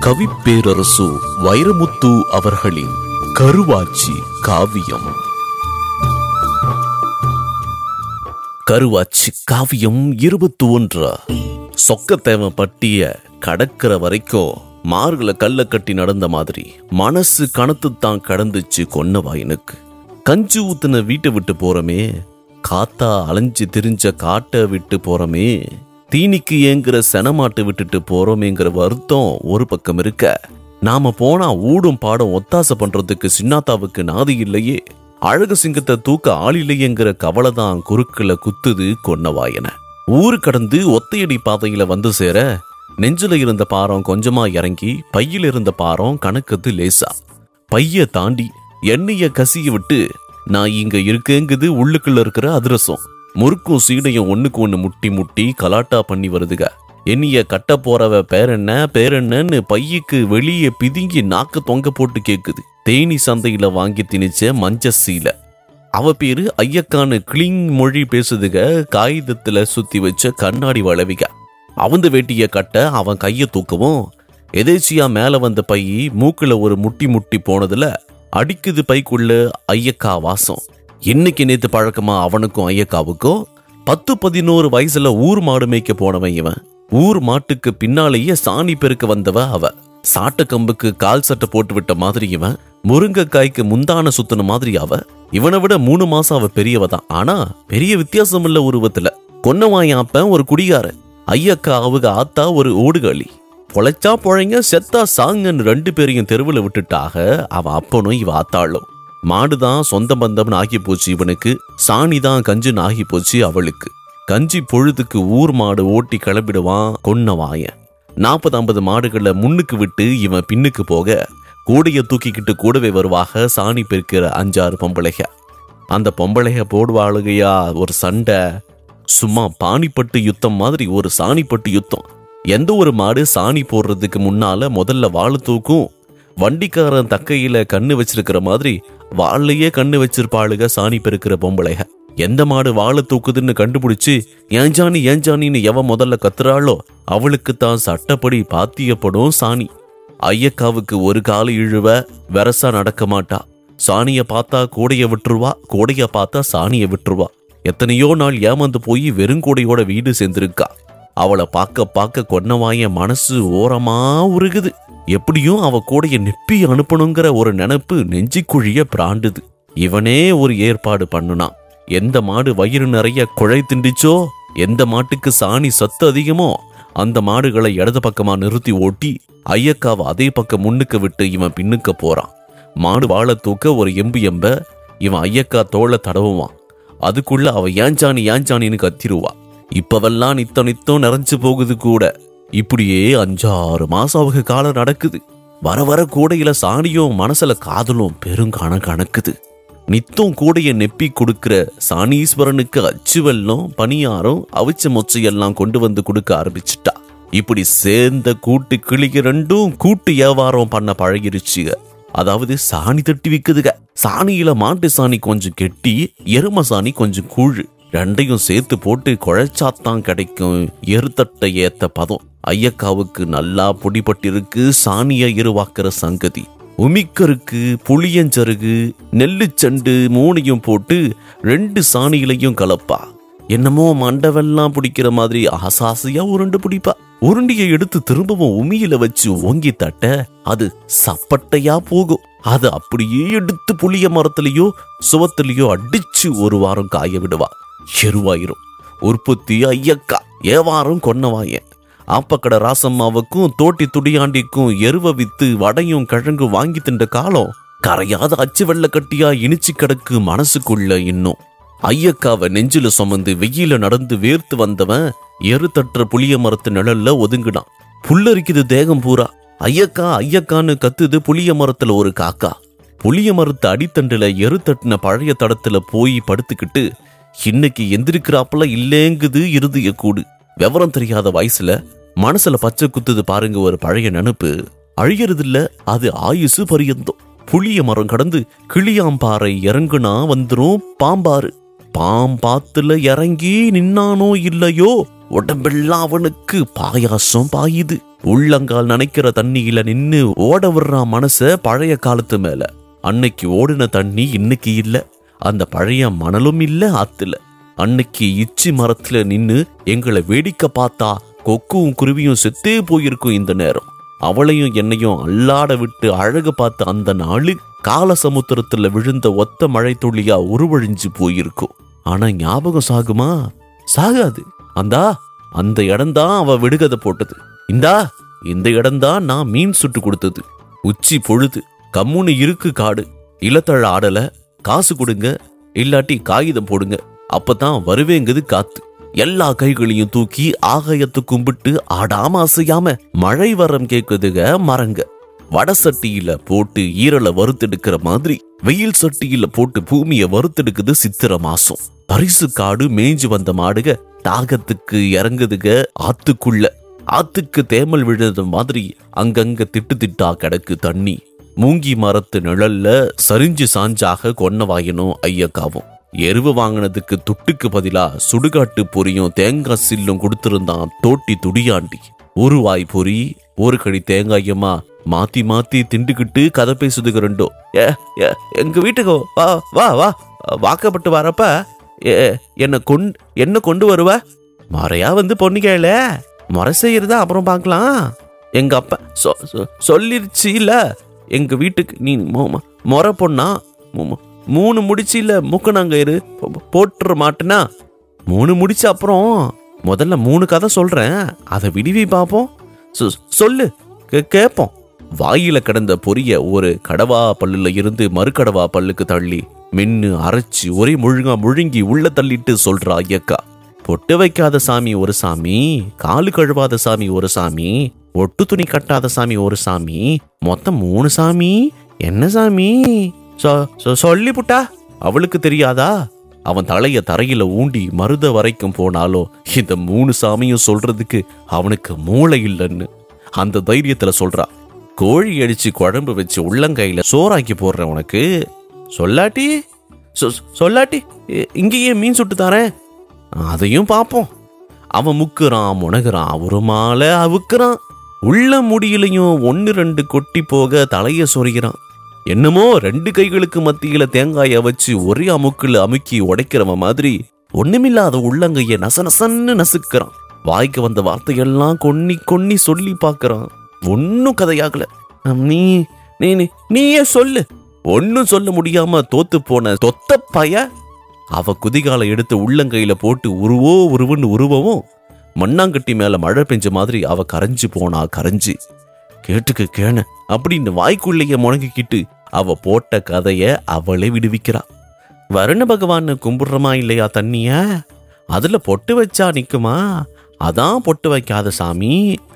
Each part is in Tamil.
கவிப்பேரரசு வைரமுத்து அவர்களின் கருவாச்சி காவியம் கருவாச்சி காவியம் இருபத்தி ஒன்று சொக்கத்தேவ பட்டிய கடக்கிற வரைக்கும் மார்கல கல்ல கட்டி நடந்த மாதிரி மனசு கணத்துத்தான் கடந்துச்சு கொன்ன வாயனுக்கு கஞ்சி ஊத்துன வீட்டை விட்டு போறமே காத்தா அலைஞ்சு திரிஞ்ச காட்டை விட்டு போறமே தீனிக்கு ஏங்குற செனமாட்டை விட்டுட்டு போறோமேங்கிற வருத்தம் ஒரு பக்கம் இருக்க நாம போனா ஊடும் பாடம் ஒத்தாசை பண்றதுக்கு சின்னாத்தாவுக்கு நாதி இல்லையே அழகு சிங்கத்தை தூக்க ஆள் இல்லையேங்கிற கவலை தான் குறுக்குல குத்துது கொன்னவாயன ஊரு கடந்து ஒத்தையடி பாதையில வந்து சேர நெஞ்சில இருந்த பாரம் கொஞ்சமா இறங்கி பையில இருந்த பாரம் கணக்குது லேசா பைய தாண்டி எண்ணெய கசிய விட்டு நான் இங்க இருக்கேங்குது உள்ளுக்குள்ள இருக்கிற அதிரசம் முறுக்கும் சீடையும் ஒண்ணுக்கு ஒண்ணு முட்டி முட்டி கலாட்டா பண்ணி வருதுக என்னைய கட்ட போறவ பேரென்ன பேரென்னன்னு பையுக்கு வெளியே பிதுங்கி நாக்கு தொங்க போட்டு கேக்குது தேனி சந்தையில வாங்கி திணிச்ச மஞ்ச சீலை அவ பேரு ஐயக்கான்னு கிளிங் மொழி பேசுதுக காகிதத்துல சுத்தி வச்ச கண்ணாடி வளவிக அவந்த வேட்டிய கட்ட அவன் கைய தூக்கவும் எதேச்சியா மேல வந்த பை மூக்குல ஒரு முட்டி முட்டி போனதுல அடிக்குது பைக்குள்ள ஐயக்கா வாசம் இன்னைக்கு நேத்து பழக்கமா அவனுக்கும் ஐயக்காவுக்கும் பத்து பதினோரு வயசுல ஊர் மாடு மேய்க்க போனவன் இவன் ஊர் மாட்டுக்கு பின்னாலேயே சாணி பெருக்க வந்தவ அவ சாட்ட கம்புக்கு கால் சட்டை போட்டு விட்ட மாதிரி இவன் முருங்கைக்காய்க்கு முந்தான சுத்தின மாதிரி அவ இவனை விட மூணு மாசம் அவ பெரியவ தான் ஆனா பெரிய வித்தியாசம் இல்ல உருவத்துல கொன்னவாயாப்பன் ஒரு குடிகாரன் ஐயக்கா அவங்க ஆத்தா ஒரு ஓடுகாளி பொழைச்சா பொழைங்க செத்தா சாங்கன்னு ரெண்டு பேரையும் தெருவில் விட்டுட்டாக அவ அப்பனும் இவ ஆத்தாளும் மாடுதான் சொந்த பந்தம்னு ஆகி போச்சு இவனுக்கு சாணி தான் கஞ்சுன்னு ஆகி போச்சு அவளுக்கு கஞ்சி பொழுதுக்கு ஊர் மாடு ஓட்டி கிளம்பிடுவான் கொன்ன வாயன் நாற்பது ஐம்பது மாடுகளை முன்னுக்கு விட்டு இவன் பின்னுக்கு போக கூடைய தூக்கிக்கிட்டு கூடவே வருவாக சாணி பெருக்கிற அஞ்சாறு பொம்பளைக அந்த பொம்பளைக போடுவாளுகையா ஒரு சண்டை சும்மா பாணிப்பட்டு யுத்தம் மாதிரி ஒரு சாணிப்பட்டு யுத்தம் எந்த ஒரு மாடு சாணி போடுறதுக்கு முன்னால முதல்ல வாழை தூக்கும் வண்டிக்காரன் தக்கையில கண்ணு வச்சிருக்கிற மாதிரி வாள்லயே கண்ணு வச்சிருப்பாளுக சாணி பெருக்கிற பொம்பளைக எந்த மாடு வாழை தூக்குதுன்னு கண்டுபிடிச்சு ஏஞ்சானி ஏஞ்சானின்னு எவன் முதல்ல கத்துறாளோ அவளுக்கு தான் சட்டப்படி பாத்தியப்படும் சாணி ஐயக்காவுக்கு ஒரு கால இழுவ வெரசா நடக்க மாட்டா சாணிய பார்த்தா கூடைய விட்டுருவா கூடைய பார்த்தா சாணிய விட்டுருவா எத்தனையோ நாள் ஏமாந்து போய் வெறுங்கூடையோட வீடு சேர்ந்திருக்கா அவளை பார்க்க பார்க்க கொன்னவாய மனசு ஓரமா உருகுது எப்படியும் அவ கூடைய நிப்பி அனுப்பணுங்கிற ஒரு நினைப்பு நெஞ்சிக்குழிய பிராண்டுது இவனே ஒரு ஏற்பாடு பண்ணுனான் எந்த மாடு வயிறு நிறைய குழை திண்டிச்சோ எந்த மாட்டுக்கு சாணி சத்து அதிகமோ அந்த மாடுகளை இடது பக்கமா நிறுத்தி ஓட்டி ஐயக்காவை அதே பக்கம் முன்னுக்கு விட்டு இவன் பின்னுக்கு போறான் மாடு வாழை தூக்க ஒரு எம்பு எம்ப இவன் ஐயக்கா தோள தடவுவான் அதுக்குள்ள அவ ஏஞ்சானி ஏஞ்சானின்னு கத்திருவா இப்பவெல்லாம் நித்தம் நித்தம் நிறைஞ்சு போகுது கூட இப்படியே அஞ்சாறு மாசம் அவங்க காலம் நடக்குது வர வர கூடையில சாணியும் மனசுல காதலும் பெருங்கான கணக்குது நித்தம் கூடைய நெப்பி கொடுக்கிற சாணீஸ்வரனுக்கு அச்சு வெல்லம் பணியாரம் அவிச்ச மொச்சையெல்லாம் கொண்டு வந்து கொடுக்க ஆரம்பிச்சிட்டா இப்படி சேர்ந்த கூட்டு கிளிக ரெண்டும் கூட்டு வியாபாரம் பண்ண பழகிருச்சுக அதாவது சாணி தட்டி விக்குதுக சாணியில மாட்டு சாணி கொஞ்சம் கெட்டி எரும சாணி கொஞ்சம் கூழ் ரெண்டையும் சேர்த்து போட்டு குழைச்சாத்தான் கிடைக்கும் எருத்தட்டை ஏத்த பதம் ஐயக்காவுக்கு நல்லா பொடிபட்டிருக்கு சாணிய இருவாக்குற சங்கதி உமிக்கருக்கு புளியஞ்சருகு நெல்லுச்சண்டு மூணையும் போட்டு ரெண்டு சாணிகளையும் கலப்பா என்னமோ மண்டவெல்லாம் பிடிக்கிற மாதிரி ஆசாசையா உருண்டு பிடிப்பா உருண்டியை எடுத்து திரும்பவும் உமியில வச்சு ஓங்கி தட்ட அது சப்பட்டையா போகும் அது அப்படியே எடுத்து புளிய மரத்திலேயோ சுவத்திலேயோ அடிச்சு ஒரு வாரம் காய விடுவா எருவாயிரும் உற்பத்தி ஐயக்கா ஏவாரம் கொன்னவாயன் ஆப்பக்கடை ராசம்மாவுக்கும் தோட்டி துடியாண்டிக்கும் எருவ வித்து வடையும் கிழங்கு வாங்கி தின்ற காலம் கரையாத அச்சு வெள்ள கட்டியா இனிச்சு கிடக்கு மனசுக்குள்ள இன்னும் ஐயக்காவை நெஞ்சில சுமந்து வெயில நடந்து வேர்த்து வந்தவன் எரு தட்டுற புளிய மரத்து நிழல்ல ஒதுங்கினான் புல்லரிக்குது தேகம் பூரா ஐயக்கா ஐயக்கான்னு கத்துது புளிய மரத்துல ஒரு காக்கா புளிய மரத்து அடித்தண்டுல எரு தட்டின பழைய தடத்துல போய் படுத்துக்கிட்டு இன்னைக்கு எந்திரிக்கிறாப்பல இல்லேங்குது இருதய கூடு விவரம் தெரியாத வயசுல மனசுல பச்சை குத்துது பாருங்க ஒரு பழைய நினைப்பு அழியறதில்ல அது ஆயுசு பரியந்தம் புளிய மரம் கடந்து கிளியாம்பாறை இறங்குனா வந்துரும் பாம்பாறு பாம்பாத்துல இறங்கி நின்னானோ இல்லையோ உடம்பெல்லாம் அவனுக்கு பாயாசம் பாயுது உள்ளங்கால் நனைக்கிற தண்ணியில நின்னு ஓட விடுறான் மனச பழைய காலத்து மேல அன்னைக்கு ஓடின தண்ணி இன்னைக்கு இல்ல அந்த பழைய மணலும் இல்ல ஆத்துல அன்னைக்கு இச்சி மரத்துல நின்னு எங்களை வேடிக்கை பார்த்தா கொக்கும் குருவியும் செத்தே போயிருக்கும் இந்த நேரம் அவளையும் என்னையும் அல்லாட விட்டு அழகு பார்த்த அந்த நாளு கால சமுத்திரத்துல விழுந்த ஒத்த மழை துளியா உருவழிஞ்சு போயிருக்கும் ஆனா ஞாபகம் சாகுமா சாகாது அந்தா அந்த இடம்தான் அவ விடுகதை போட்டது இந்தா இந்த இடம்தான் நான் மீன் சுட்டு கொடுத்தது உச்சி பொழுது கம்முன்னு இருக்கு காடு இலத்தழ ஆடல காசு கொடுங்க இல்லாட்டி காகிதம் போடுங்க அப்பதான் வருவேங்குது காத்து எல்லா கைகளையும் தூக்கி ஆகாயத்து கும்பிட்டு ஆடாம அசையாம மழை வரம் கேக்குதுக மரங்க வட சட்டியில போட்டு ஈரலை வறுத்தெடுக்கிற மாதிரி வெயில் சட்டியில போட்டு பூமியை வறுத்தெடுக்குது சித்திர மாசம் பரிசு காடு மேய்ஞ்சு வந்த மாடுக தாகத்துக்கு இறங்குதுக ஆத்துக்குள்ள ஆத்துக்கு தேமல் விழுறது மாதிரி அங்கங்க திட்டு திட்டா கிடக்கு தண்ணி மூங்கி மரத்து நிழல்ல சரிஞ்சு சாஞ்சாக கொன்ன வாயனும் ஐயக்காவும் எருவு வாங்கினதுக்கு துட்டுக்கு பதிலா சுடுகாட்டு பொரியும் தேங்காய் சில்லும் கொடுத்திருந்தான் தோட்டி துடியாண்டி ஒரு வாய் பொரி ஒரு கடி தேங்காயம்மா மாத்தி மாத்தி திண்டுக்கிட்டு கதை பேசுதுக ரெண்டோ ஏ ஏ, எங்க வீட்டுக்கு வா வா வா வாக்கப்பட்டு வரப்ப ஏ, என்ன கொண்டு என்ன கொண்டு வருவ மறையா வந்து பொண்ணு கேள முறை செய்யறதா அப்புறம் பார்க்கலாம் எங்க அப்பா சொ- சொ- சொல்லிருச்சு இல்ல எங்க வீட்டுக்கு நீ மொ- மொ- முறை பொண்ணா மு- மு- மூணு முடிச்சு இல்ல மூக்கணாங்கயிறு போ- போட்டுற மாட்டேனா மூணு முடிச்ச அப்புறம் முதல்ல மூணு கதை சொல்றேன் அதை விடுவி பார்ப்போம் சொ- சொல்லு கே- கேட்போம் வாயில கிடந்த பொரிய ஒரு கடவா பல்லுல இருந்து மறுகடவா பல்லுக்கு தள்ளி மென்னு அரைச்சு ஒரே முழுங்கா முழுங்கி உள்ள தள்ளிட்டு சொல்றா ஐயக்கா பொட்டு வைக்காத சாமி ஒரு சாமி காலு கழுவாத சாமி ஒரு சாமி ஒட்டு துணி கட்டாத சாமி ஒரு சாமி மொத்தம் மூணு சாமி என்ன சாமி சொ- சொ- சொல்லிப்புட்டா அவளுக்கு தெரியாதா அவன் தலைய தரையில ஊண்டி மருத வரைக்கும் போனாலும் இந்த மூணு சாமியும் சொல்றதுக்கு அவனுக்கு மூளை இல்லைன்னு அந்த தைரியத்துல சொல்றா கோழி அடிச்சு குழம்பு வச்சு உள்ளங்கையில சோறாக்கி போடுறேன் உனக்கு சொல்லாட்டி சொ- சொல்லாட்டி இ- இங்கேயே மீன் சுட்டு தரேன் அதையும் பார்ப்போம் அவன் முக்குறான் முனகுறான் ஒரு மாலை அவுக்குறான் உள்ள முடியிலையும் ஒன்னு ரெண்டு கொட்டி போக தலைய சொரிகிறான் என்னமோ ரெண்டு கைகளுக்கு மத்தியில தேங்காய வச்சு ஒரே அமுக்குல அமுக்கி உடைக்கிறவன் மாதிரி ஒண்ணுமில்லாத உள்ளங்கைய நசநசன்னு நசுக்கிறான் வாய்க்கு வந்த வார்த்தையெல்லாம் கொன்னி கொன்னி சொல்லி பார்க்கறான் ஒன்னும் கதையாகல நீ நீ நீ- நீயே சொல்லு ஒன்னும் சொல்ல முடியாம தோத்து போன தொத்த பய அவ குதிகாலை எடுத்து உள்ளங்கையில போட்டு உருவோ உருவுன்னு உருவவும் மண்ணாங்கட்டி மேல மழை பெஞ்ச மாதிரி அவ கரைஞ்சு போனா கரைஞ்சு கேட்டுக்கு கேன அப்படின்னு வாய்க்குள்ளேயே முழங்கிக்கிட்டு அவ போட்ட கதைய அவளே விடுவிக்கிறா வருண பகவான் கும்பிடுறமா இல்லையா தண்ணிய அதுல பொட்டு வச்சா நிக்குமா அதான் பொட்டு வைக்காத சாமி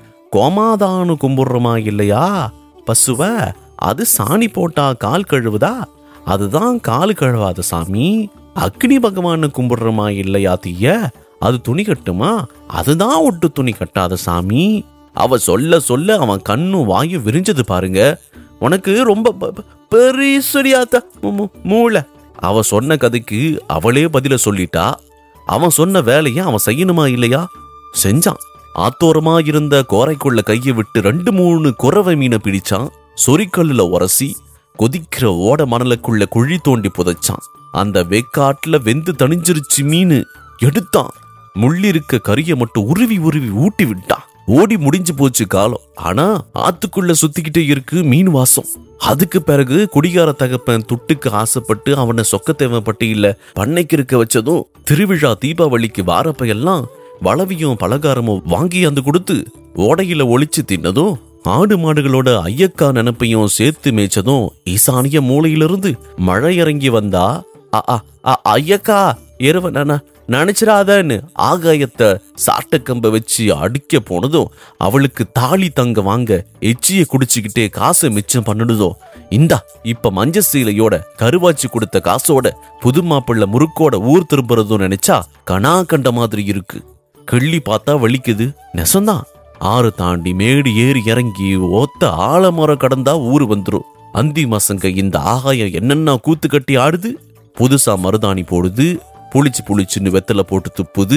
கோமாதானு கும்பிடுறமா இல்லையா பசுவ அது சாணி போட்டா கால் கழுவுதா அதுதான் கால் கழுவாத சாமி அக்னி பகவானு கும்பிடுறமா இல்லையா தீய அது துணி கட்டுமா அதுதான் ஒட்டு துணி கட்டாத சாமி அவ சொல்ல சொல்ல அவன் கண்ணும் வாயும் விரிஞ்சது பாருங்க உனக்கு ரொம்ப ப- ப- பெரிசரியாத்த மூ- மூ- மூளை அவ சொன்ன கதைக்கு அவளே பதில சொல்லிட்டா அவன் சொன்ன வேலையை அவன் செய்யணுமா இல்லையா செஞ்சான் ஆத்தோரமா இருந்த கோரைக்குள்ள கையை விட்டு ரெண்டு மூணு குறவை மீனை பிடிச்சான் சொரிக்கல்லுல உரசி கொதிக்கிற ஓட மணலுக்குள்ள குழி தோண்டி புதைச்சான் அந்த வெக்காட்டுல வெந்து தணிஞ்சிருச்சு மீன் எடுத்தான் முள்ளிருக்க கறியை மட்டும் உருவி உருவி ஊட்டி விட்டான் ஓடி முடிஞ்சு போச்சு காலம் ஆனா ஆத்துக்குள்ள சுத்திக்கிட்டே இருக்கு மீன் வாசம் அதுக்கு பிறகு குடிகார தகப்பன் துட்டுக்கு ஆசைப்பட்டு அவனை சொக்கத்தேவன் பட்டியல பண்ணைக்கு இருக்க வச்சதும் திருவிழா தீபாவளிக்கு வாரப்ப எல்லாம் வளவியும் பலகாரமும் வாங்கி அந்த கொடுத்து ஓடையில ஒளிச்சு தின்னதும் ஆடு மாடுகளோட ஐயக்கா நினைப்பையும் சேர்த்து மேய்ச்சதும் ஈசானிய மூலையிலிருந்து மழை இறங்கி வந்தா அ- அ- அ- ஐயக்கா எருவ நானா நினைச்சிடாதன்னு ஆகாயத்தை சாட்டக்கம்ப வச்சு அடிக்க போனதும் அவளுக்கு தாலி தங்க வாங்க எச்சிய குடிச்சுக்கிட்டே காசை மிச்சம் பண்ணுனதோ இந்தா இப்ப மஞ்ச சீலையோட கருவாச்சி கொடுத்த காசோட புது மாப்பிள்ளை முறுக்கோட ஊர் திரும்புறதும் நினைச்சா கனா கண்ட மாதிரி இருக்கு கிள்ளி பார்த்தா வலிக்குது நெசந்தான் ஆறு தாண்டி மேடு ஏறி இறங்கி ஒத்த ஆலமரம் கடந்தா ஊரு வந்துரும் அந்தி மாசங்க இந்த ஆகாயம் என்னென்ன கூத்து கட்டி ஆடுது புதுசா மருதாணி போடுது புளிச்சு புளிச்சுன்னு வெத்தலை போட்டு துப்புது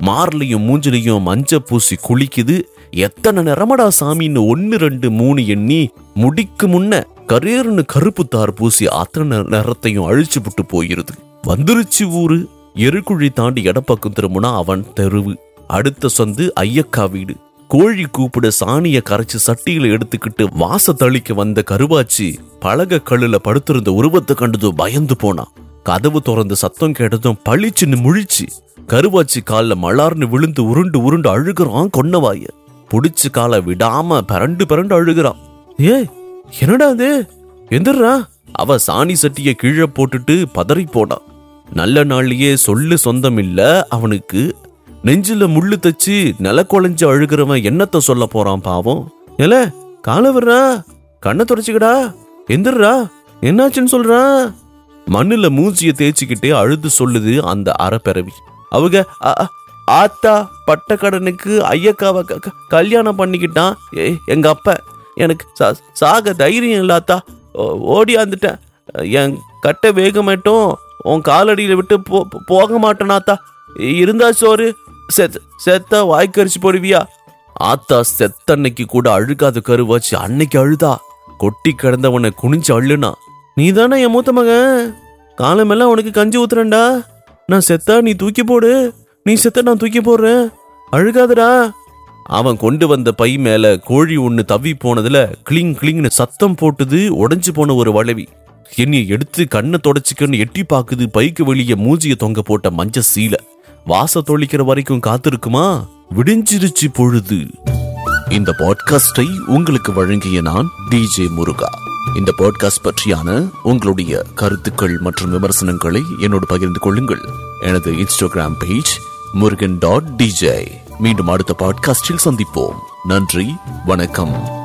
மார்லையும் மூஞ்சிலையும் மஞ்ச பூசி குளிக்குது எத்தனை நிறமடா சாமின்னு ஒன்னு ரெண்டு மூணு எண்ணி முடிக்கு முன்ன கரேர்னு கருப்பு தார் பூசி அத்தனை நிறத்தையும் அழிச்சு விட்டு போயிருது வந்துருச்சு ஊரு எருக்குழி தாண்டி இடப்பக்கம் திரும்பினா அவன் தெருவு அடுத்த சொந்து ஐயக்கா வீடு கோழி கூப்பிட சாணிய கரைச்சு சட்டியில எடுத்துக்கிட்டு வாச தளிக்க வந்த கருவாச்சி பழக கல்லுல படுத்திருந்த உருவத்தை கண்டதும் பயந்து போனான் கதவு திறந்து சத்தம் கேட்டதும் பளிச்சுன்னு முழிச்சு கருவாச்சி கால்ல மலார்னு விழுந்து உருண்டு உருண்டு அழுகுறான் கொன்னவாய புடிச்சு காலை விடாம பரண்டு பரண்டு அழுகுறான் ஏ என்னடா அது எந்திரா அவ சாணி சட்டிய கீழே போட்டுட்டு பதறி போனான் நல்ல நாள்லயே சொல்லு சொந்தம் இல்ல அவனுக்கு நெஞ்சில முள்ளு தச்சு நில குழஞ்சு அழுகிறவன் என்னத்த சொல்ல போறான் பாவம் ஏல கால வர்றா கண்ணை தொடச்சுக்கடா எந்திரா என்னாச்சுன்னு சொல்றா மண்ணுல மூஞ்சிய தேய்ச்சிக்கிட்டே அழுது சொல்லுது அந்த அறப்பிறவி அவங்க "அ- அ- ஆத்தா பட்டக்கடனுக்கு ஐயக்காவை க- க- கல்யாணம் பண்ணிக்கிட்டான் எ- எங்க அப்ப எனக்கு சா- சாக தைரியம் இல்லாத்தா ஓ- ஓடியாந்துட்டேன் என் கட்டை வேகமாட்டும் உன் காலடியில விட்டு போ- போ- போக மாட்டேனாத்தா இருந்தா சோறு செத் செத்த வாய்க்கரிச்சு போடுவியா ஆத்தா செத்தன்னைக்கு கூட அழுகாத கருவாச்சு அன்னைக்கு அழுதா கொட்டி கிடந்தவனை குனிஞ்சு அள்ளுனா நீ தானே என் மூத்த மகன் காலமெல்லாம் உனக்கு கஞ்சி ஊத்துறேன்டா நான் செத்தா நீ தூக்கி போடு நீ செத்த நான் தூக்கி போடுறேன் அழுகாதடா அவன் கொண்டு வந்த பை மேல கோழி ஒண்ணு தவி போனதுல கிளிங் கிளிங்னு சத்தம் போட்டுது உடைஞ்சு போன ஒரு வளவி என்னைய எடுத்து கண்ணை தொடச்சிக்கன்னு எட்டி பாக்குது பைக்கு வெளியே மூஞ்சிய தொங்க போட்ட மஞ்ச சீலை வாச தொளிக்கிற வரைக்கும் காத்திருக்குமா விடிஞ்சிருச்சு பொழுது இந்த பாட்காஸ்டை உங்களுக்கு வழங்கிய நான் டிஜே முருகா இந்த பாட்காஸ்ட் பற்றியான உங்களுடைய கருத்துக்கள் மற்றும் விமர்சனங்களை என்னோடு பகிர்ந்து கொள்ளுங்கள் எனது Instagram page Murugan dot DJ மீண்டும் அடுத்த பாட்காஸ்டில் சந்திப்போம் நன்றி வணக்கம்